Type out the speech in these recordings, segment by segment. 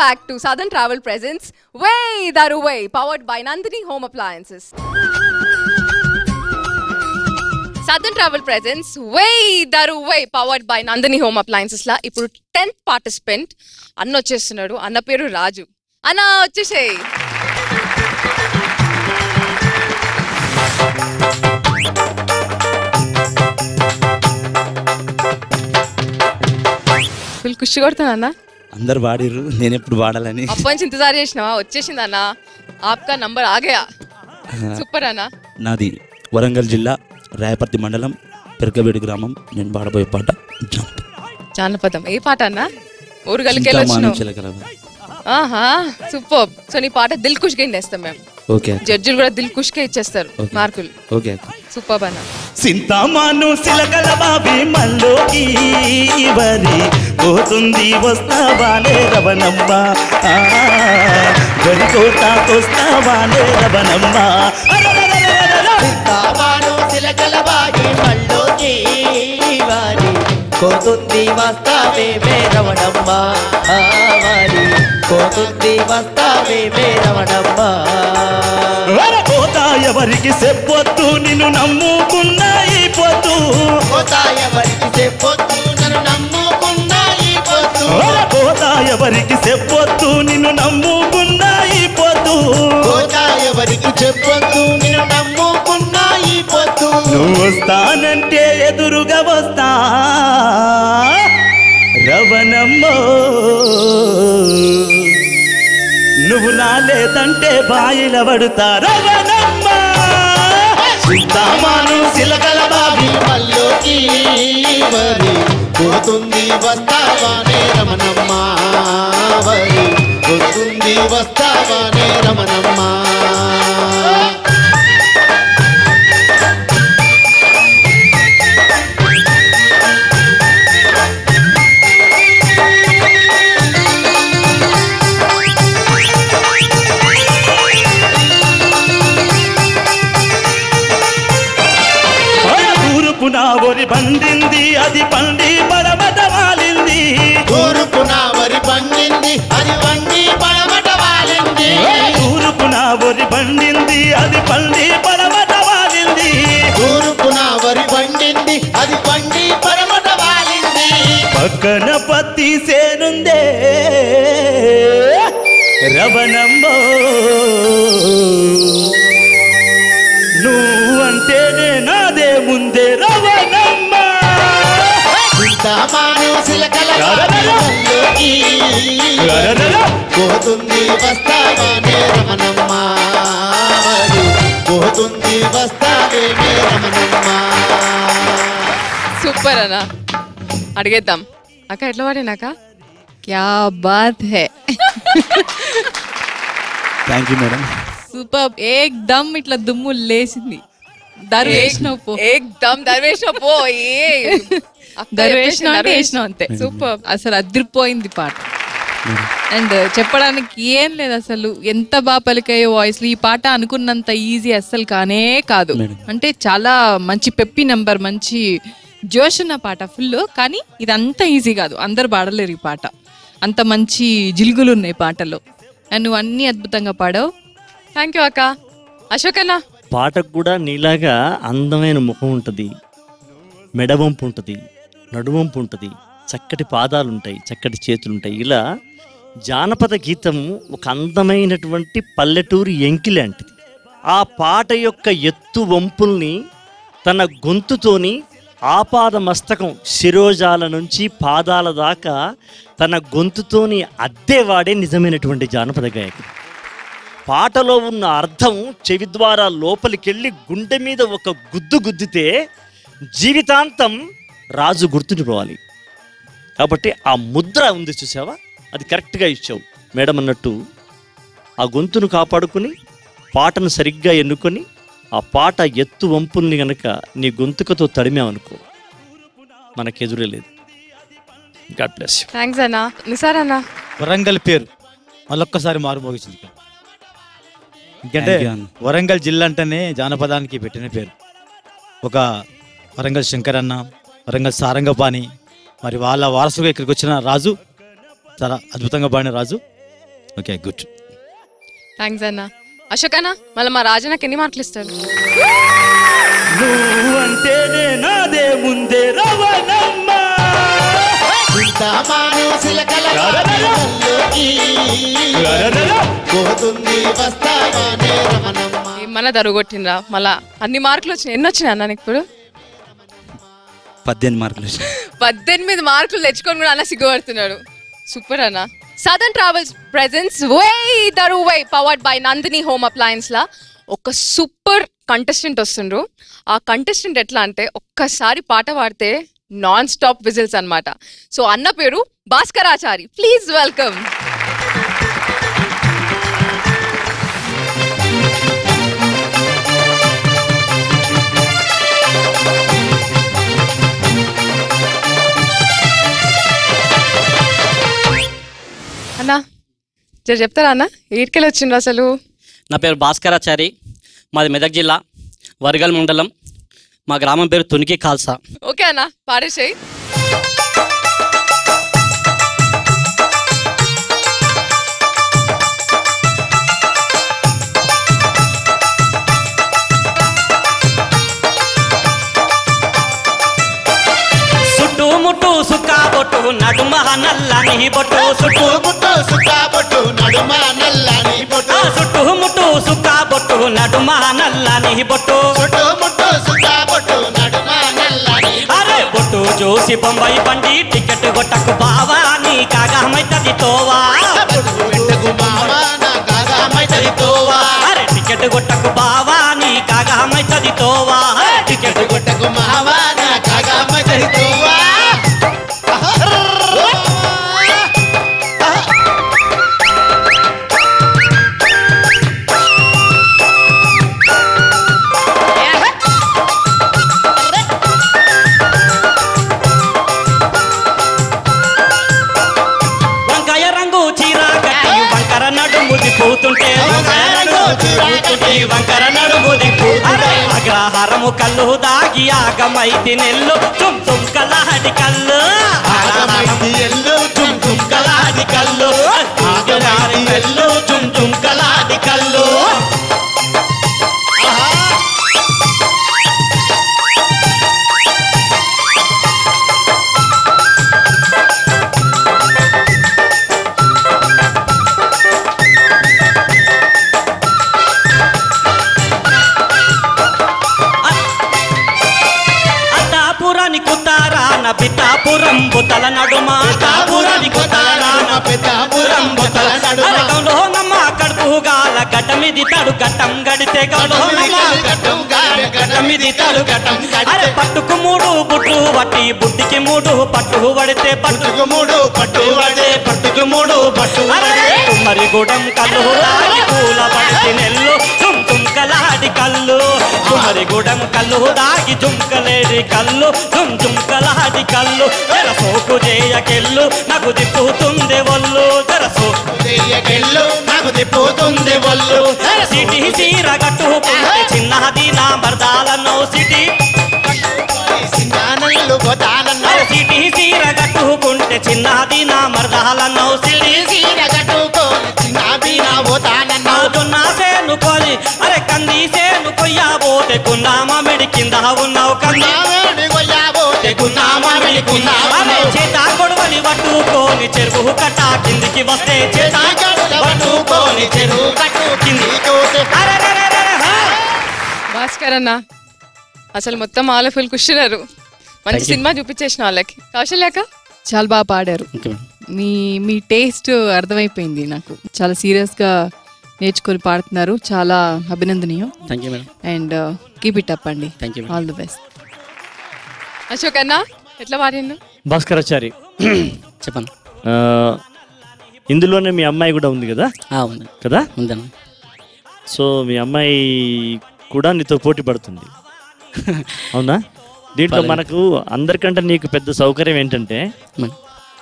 back to Southern Travel Presents Way Daru Way, powered by Nandini Home Appliances. Southern travel presents వే దరు వే powered by Nandini home appliances లా ఇప్పుడు tenth participant అన్న వచ్చేస్తున్నాడు అన్న పేరు రాజు అన్న వచ్చేసేయ్ ఫుల్ ఖుషి కొడుతున్నా అన్న అందరు వాడిర్రు నేను ఎప్పుడు వాడాలని అప్పటి నుంచి ఇంతజారు చేసినావా వచ్చేసింది అన్న ఆప్కా నంబర్ ఆగయా సూపర్ అన్న నాది వరంగల్ జిల్లా రాయపర్తి మండలం పెరకబేడి గ్రామం నేను పాడబోయే పాట జంప్ జానపదం ఏ పాట అన్న ఊరుగల్కి ఇంకా వెళ్ళి మానం వచ్చినావు చిలకలవ. ఆహా సూపర్ సో నీ పాట దిల్ ఖుష్ గా వేస్తాం మేము ఓకే అక్క. జడ్జిలు కూడా దిల్ ఖుష్ గా ఇచ్చేస్తారు ఓకే. మార్కులు ఓకే అక్క సూపర్ అన్న సింతామాను సిలకల బాబి మల్లోకి వరి పోతుంది వస్తావానే రవణమ్మ ఆ, వరి కోటాకొస్తావానే రవణమ్మ తావాను సిలకల బాగి మళ్ళోకి వారి కోతుంది వస్తావే మేరవణమ్మ ఆ వారి కోతుంది వస్తావే మేరవణమ్మ వర కోత ఎవరికి చెప్పొద్దు నిన్ను నమ్ముకున్న ఈ పొద్దు పోతాయ వరికి చెప్పొద్దు నన్ను నమ్ముకున్న ఈ పొద్దు వర కోత ఎవరికి చెప్పొద్దు నిన్ను నమ్ముకున్న ఈ పొద్దు పోతాయ వరికి చెప్పొద్దు నిన్ను నమ్ముకున్న ఈ పొద్దు నువ్వు వస్తానంటే ఎదురుగా వస్తా రవణమ్మో నువ్వు రాలేదంటే బాయిల పడుతా రవణమ్మ తామాను సిలకల బాగి మళ్ళోకి వరి పోతుంది వస్తావానే రమణమ్మ వరి పోతుంది వస్తావానే రమణమ్మ తూర్పు నా ఒరి పండింది అది పండి పరమట వాలింది తూర్పున వరి పండింది అది వండి పడమట వాలింది తూర్పు నా ఒరి పండింది అది పండి పరమట వాలింది తూర్పున వరి పండింది అది పండి పడమట వాలింది పక్కన పత్తి సేనుందే రవణమ్మో నువ్వంటేనే నాదే ముందే రవణమ్మ చింతామాను సిలకల బాగి మళ్ళోకి రరరర. పోతుంది వస్తావానే రమణమ్మ వరి పోతుంది వస్తావే రమణమ్మ సూపర్ అన్న అడిగేద్దాం అక్క ఎట్లా పాడినాక క్యా బాత్ హే థ్యాంక్ యూ మేడం సూపర్ ఏక్ దమ్ ఇట్లా దుమ్ము లేచింది దరు వేసినావు పో ఏక్ దమ్ దర్వేష్ పో ఏ దరు వేసినావు అంటే వేసినావు అంతే సూపర్ అసలు అదిరిపోయింది పాట అండ్ చెప్పడానికి ఏం లేదు అసలు ఎంత బాగా పలికాయో వాయిస్లు ఈ పాట అనుకున్నంత ఈజీ అస్సలు కానే కాదు మేడం. అంటే చాలా మంచి పెప్పి నెంబర్ మంచి జోష్ ఉన్న పాట ఫుల్ కానీ ఇది అంత ఈజీ కాదు అందరు పాడలేరు ఈ పాట అంత మంచి జిలుగులు ఉన్నాయి పాటలో అండ్ నువ్వు అన్ని అద్భుతంగా పాడావు థ్యాంక్ యూ అక్క అశోక్ అన్న పాటకు కూడా నీలాగా అందమైన ముఖం ఉంటుంది మెడవంపు ఉంటుంది నడువంపు ఉంటుంది చక్కటి పాదాలు ఉంటాయి చక్కటి చేతులు ఉంటాయి ఇలా జానపద గీతం ఒక అందమైనటువంటి పల్లెటూరు ఎంకి లాంటిది ఆ పాట యొక్క ఎత్తు వంపుల్ని తన గొంతుతోని ఆపాద మస్తకం శిరోజాల నుంచి పాదాల దాకా తన గొంతుతోని అద్దెవాడే నిజమైనటువంటి జానపద గాయకుడు పాటలో ఉన్న అర్థం చెవి ద్వారా లోపలికెళ్ళి గుండె మీద ఒక గుద్దు గుద్దితే జీవితాంతం రాజు గుర్తుండిపోవాలి కాబట్టి ఆ ముద్ర ఉంది చూసావా అది కరెక్ట్గా ఇచ్చావు మేడం అన్నట్టు ఆ గొంతును కాపాడుకుని పాటను సరిగ్గా ఎన్నుకొని ఆ పాట ఎత్తు వంపుల్ని గనక నీ గొంతుకతో తడిమావనుకో మనకెదురే లేదు గాడ్ బ్లెస్ యూ థ్యాంక్స్ అన్న నిసార్ అన్న వరంగల్ పేరు మళ్ళొక్కసారి మారుమోగించింది ఇక్కడ. ఎందుకంటే Thank you అన్న. వరంగల్ జిల్లా అంటేనే జానపదానికి పెట్టిన పేరు ఒక వరంగల్ శంకర్ అన్న వరంగల్ సారంగపాణి మరి వాళ్ళ వారసుగా ఇక్కడికి వచ్చిన రాజు చాలా అద్భుతంగా పాడిన రాజు ఓకే గుడ్ థ్యాంక్స్ అన్న అశోక్ అన్న మళ్ళీ మా రాజన్నకి ఎన్ని మార్కులు ఇస్తారు నువ్వు అంటేనే నాదే ముందే రవణమ్మ చింతామాను సిలకల కల్లోకి పోతుంది వస్తావానే రమణమ్మ ఏమన్నా దరుగొట్టినరా మళ్ళా అన్ని మార్కులు వచ్చినాయి ఎన్ని వచ్చినాయి అన్న నీకు ఇప్పుడు పద్దెనిమిది మార్కులు వచ్చినాయి. పద్దెనిమిది మార్కులు తెచ్చుకొని కూడా అన్న సిగ్గుపడుతున్నాడు సూపర్ అన్న సదర్న్ ట్రావెల్స్ ప్రెజెన్స్ వే దరు వై powered by Nandini home appliance లా ఒక సూపర్ కంటెస్టెంట్ వస్తుండ్రు ఆ కంటెస్టెంట్ ఎట్లా అంటే ఒక్కసారి పాట పాడితే నాన్ స్టాప్ విజిల్స్ అన్నమాట సో అన్న పేరు భాస్కరాచారి ప్లీజ్ వెల్కమ్ అన్న జర చెప్తారా అన్న ఏడికెళ్ళి వచ్చిండ్రు అసలు నా పేరు భాస్కరాచారి మాది మెదక్ జిల్లా వరగల్ మండలం మా గ్రామం పేరు తునికి ఖాల్సా ఓకే అన్న పాడేసేయి సుట్టు ముట్టు సుక్కా బొట్టు నడుమ నల్లని బొట్టు సుట్టు ముట్టు సుట్టా బొట్టు నడుమ నల్లని బొట్టు ఆ సుట్టు ముట్టు సుక్కా బొట్టు నడుమ నల్లని బొట్టు చుట్టు ముట్టు సుట్టా బొట్టు నడుమ నల్లని అరే బొట్టు చూసి బొంబాయి బండి టికెట్ కొట్టకు బావా నీ కాగమైతది తోవా పెట్టకు మామ నా కాగా మైతది తోవా అరే టికెట్ కొట్టకు బావా నీ కాగమైతది తోవా టికెట్ కొట్టకు మామ నా కాగా మైతది తోవా వంకాయ రంగు చీర కట్టి వంకర నడుము దిప్పుతుంటే వంకాయ రంగు చీర కట్టి వంకర నడుము దిప్పు అరే అగ్రహారము కళ్ళు దాగి ఆగమైతి నెల్లు తుమ్ తుమ్ కలాడి కళ్ళు ఆగమైతి ఎల్లు తుమ్ తుమ్ కలాడి కళ్ళు ఆగమైతి ఎల్లు తుమ్ తుమ్ కలాడి కళ్ళు అత్తాపురాని కుతారాన పితాపురం బుతల నడుమ అత్తాపురాని కుతారాన పెద్దాపురం బొత్తల నడుమ అరగంలో నమ్మ కడుపు గాల గడ్డమిది తడు గట్టం గడితే గంలో నమ్మ గడ్డం గాలి గడ్డమిది తడు గట్టం అరే పట్టుకు మూడు బుట్టు వట్టి బుద్ధికి మూడు పట్టు పడితే పట్టు పట్టుకు మూడు పట్టు వడే పట్టుకు మూడు పట్టు వడే కుమ్మరి గుడం కళ్ళు దాగి పూల పడితే నెల్లు తుమ్ తుమ్ కలాడి కళ్ళు కుమ్మరి గుడం కళ్ళు దాగి జుంకలేడి కళ్ళు తుమ్ తుమ్ కలాడి కళ్ళు జర సోకు చేయకెళ్ళు నాకు తిప్పుతుంది ఒళ్ళు జర సోకు చెయ్యకెళ్ళు నాకు తిప్పుతుంది ఒళ్ళు సిటీ సీర కట్టుకుంటే చిన్నది నా మర్దాలను సిటీ సింగానల్లు పోతానన్న అరే సిటీ సీర కట్టుకుంటే చిన్నది నా మర్దాలను సిటీ సీర కట్టుకోని చిన్న బీనా పోతానన్న నవ్వుతున్నా సేను కొని అరే కంది సేను కొయ్యబోతే కున్నా మామిడి కింద ఉన్నావు కంది నావేడి గొయ్యాబోతే కున్నా మామిడి కున్నా అరే చేత కొడవలి పట్టుకొని చెరువు కట్ట కిందికి వస్తే చేత పట్టుకోని చెరువు కట్టు కింది కోసే అరే రే రే రే, హా. భాస్కర్ అన్న అసలు మొత్తం వాళ్ళ ఫుల్ కుషినారు మంచి సినిమా చూపించేసిన వాళ్ళకి కౌశల్యాక చాలా బాగా పాడారు మీ మీ టేస్ట్ అర్థమైపోయింది నాకు చాలా సీరియస్గా నేర్చుకొని పాడుతున్నారు చాలా అభినందనీయం thank you madam and keep it up అండి thank you all the best Ashok అన్న ఎట్లా పాడిండు భాస్కరాచారి చెప్పండి ఆ, ఇందులోనే మీ అమ్మాయి కూడా ఉంది కదా ఆ, ఉంది కదా ఉందన్న సో మీ అమ్మాయి కూడా నీతో పోటీ పడుతుంది అవునా దీంట్లో పర్లేదు. మనకు అందరికంటే నీకు పెద్ద సౌకర్యం ఏంటంటే మరి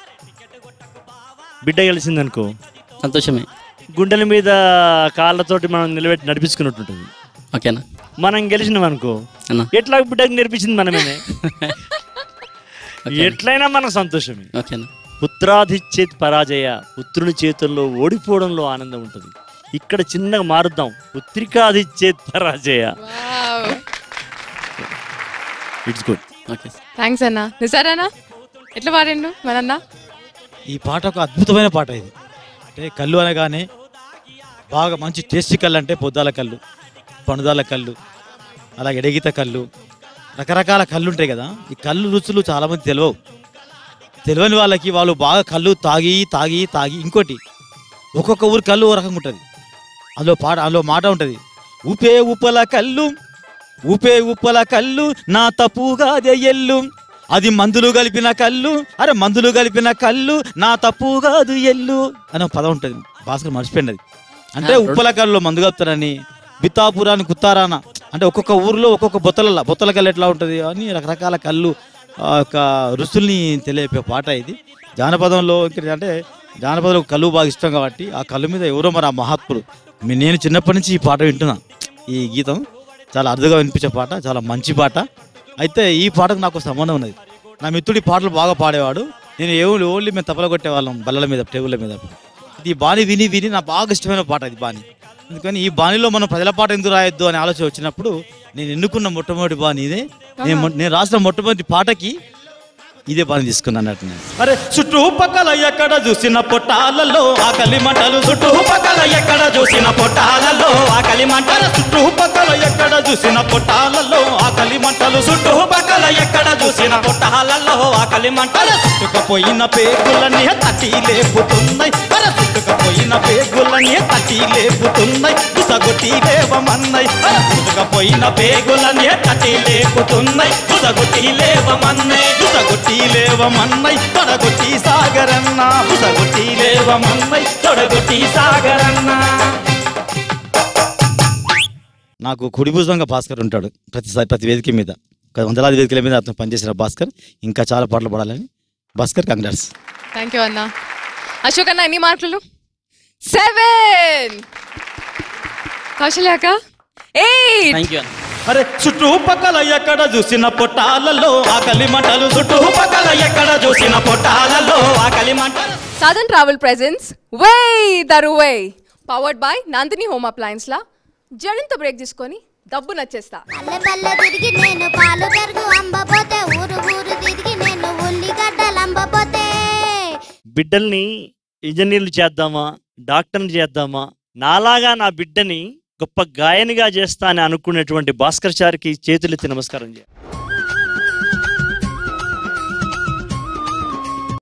బిడ్డ గెలిచిందనుకో సంతోషమే గుండెల మీద కాళ్ళతోటి మనం నిలబెట్టి నడిపించుకున్నట్టుంటుంది ఓకేనా మనం గెలిచినాం అనుకో అన్న ఎట్లా బిడ్డకి నేర్పించింది మనమేనే ఎట్లయినా మనకు సంతోషమే ఓకేనా పుత్రాధిచ్చేత్ పరాజయ పుత్రుని చేతుల్లో ఓడిపోవడంలో ఆనందం ఉంటుంది ఇక్కడ చిన్నగా మారుద్దాం పుత్రికాధిచ్చేత్ పరాజయ ఇట్స్ గుడ్ ఓకే థ్యాంక్స్ అన్న నిజారానా ఎట్లా పాడిండు మనన్న ఈ పాట ఒక అద్భుతమైన పాట ఇది అంటే కళ్ళు అనగానే బాగా మంచి టేస్టీ కళ్ళు అంటే పొద్దాల కళ్ళు పణుదాల కళ్ళు అలాగే ఎడగిత కళ్ళు రకరకాల కళ్ళు ఉంటాయి కదా ఈ కళ్ళు రుచులు చాలామంది తెలియవు తెలియని వాళ్ళకి వాళ్ళు బాగా కళ్ళు తాగి తాగి తాగి ఇంకోటి ఒక్కొక్క ఊరు కళ్ళు ఓ రకంగా ఉంటుంది అందులో పాట అందులో మాట ఉంటుంది ఊపే ఉప్పల కళ్ళు ఊపే ఉప్పల కళ్ళు నా తప్పుగా ఎల్లు అది మందులు కలిపిన కళ్ళు అరే మందులు కలిపిన కళ్ళు నా తప్పు కాదు ఎల్లు అనే ఒక పదం ఉంటుంది భాస్కర్ మర్చిపోయింది అది అంటే ఉప్పల కళ్ళు మందు కలుపుతారని బిత్తాపురాని కుత్తారాన అంటే ఒక్కొక్క ఊర్లో ఒక్కొక్క బొత్తల బొత్తల కళ్ళు ఎట్లా ఉంటుంది అని రకరకాల కళ్ళు ఆ యొక్క రుసుల్ని తెలియపే పాట ఇది జానపదంలో ఇంకా అంటే జానపదంలో కళ్ళు బాగా ఇష్టం కాబట్టి ఆ కళ్ళు మీద ఎవరో మరి ఆ మహాత్ముడు మీ- నేను చిన్నప్పటి నుంచి ఈ పాట వింటున్నా ఈ గీతం చాలా అరుదుగా వినిపించే పాట చాలా మంచి పాట అయితే ఈ పాటకు నాకు సంబంధం ఉన్నది నా మిత్రుడి పాటలు బాగా పాడేవాడు నేను ఏమి ఓన్లీ మేము తపల కొట్టేవాళ్ళం బల్లల మీద టేబుల్ల మీద ఇది ఈ బాణి విని విని నాకు బాగా ఇష్టమైన పాట ఇది బాణి అందుకని ఈ బాణిలో మనం ప్రజల పాట ఎందుకు రాయొద్దు అనే ఆలోచన వచ్చినప్పుడు నేను ఎన్నుకున్న మొట్టమొదటి బాణి ఇదే నేను మొ- నేను రాసిన మొట్టమొదటి పాటకి ఇదే బాణి తీసుకున్నాను అన్నట్టు నేను అరే చుట్టుపక్కల ఎక్కడ చూసిన పొట్టాలలో ఆకలి మంటలు చుట్టుపక్కల ఎక్కడ చూసిన పొట్టాలలో ఆకలి మంటలు చుట్టుపక్కల ఎక్కడ చూసిన పొట్టాలలో ఆకలి మంటలు చుట్టుపక్కల ఎక్కడ చూసిన పొట్టాలలో ఆకలి మంటలు చుట్టుకపోయిన పేగులని తట్టి లేపుతున్నాయి అరే చుట్టుకపోయిన పేగులని తట్టి లేపుతున్నాయి బుసగొట్టి లేవమన్నాయి అరే చుట్టుకపోయిన పేగులని తట్టి లేపుతున్నాయి బుసగొట్టి లేవమన్నాయి బుసగొట్టి లేవమన్నాయి తొడగొట్టి సాగరన్న బుసగొట్టి లేవమన్నాయి తొడగొట్టి సాగరన్న నాకు కుడి భుజంగా భాస్కర్ ఉంటాడు ప్రతిసారి ప్రతి వేదిక మీద ఒక వందలాది వేదికల మీద అతను పనిచేసిన భాస్కర్ ఇంకా చాలా పాటలు పాడాలని భాస్కర్ కంగ్రాట్స్ థ్యాంక్ యూ అన్న అశోక్ అన్న ఎన్ని మార్కులు సెవెన్ కౌశల్యాక ఎయిట్ థ్యాంక్ యూ అరే చుట్టుపక్కల ఎక్కడ చూసిన పొట్టాలలో ఆకలి మంటలు చుట్టుపక్కల ఎక్కడ చూసిన పొట్టాలలో ఆకలి మంటలు సాధన్ ట్రావెల్ ప్రెజెన్స్ వే దరు వే powered by Nandini home appliance లా జడంత బ్రేక్ తీసుకొని డబ్బు నచ్చేస్తా పల్లె పల్లె తిరిగి నేను పాలు పెరుగు అంబపోతే ఊరు ఊరు తిరిగి నేను ఉల్లిగడ్డలు అంబపోతే బిడ్డల్ని ఇంజనీర్లు చేద్దామా డాక్టర్ని చేద్దామా నాలాగా నా బిడ్డని గొప్ప గాయనిగా చేస్తా అని అనుకునేటువంటి భాస్కర్ చారికి చేతులెత్తి నమస్కారం చేయాలి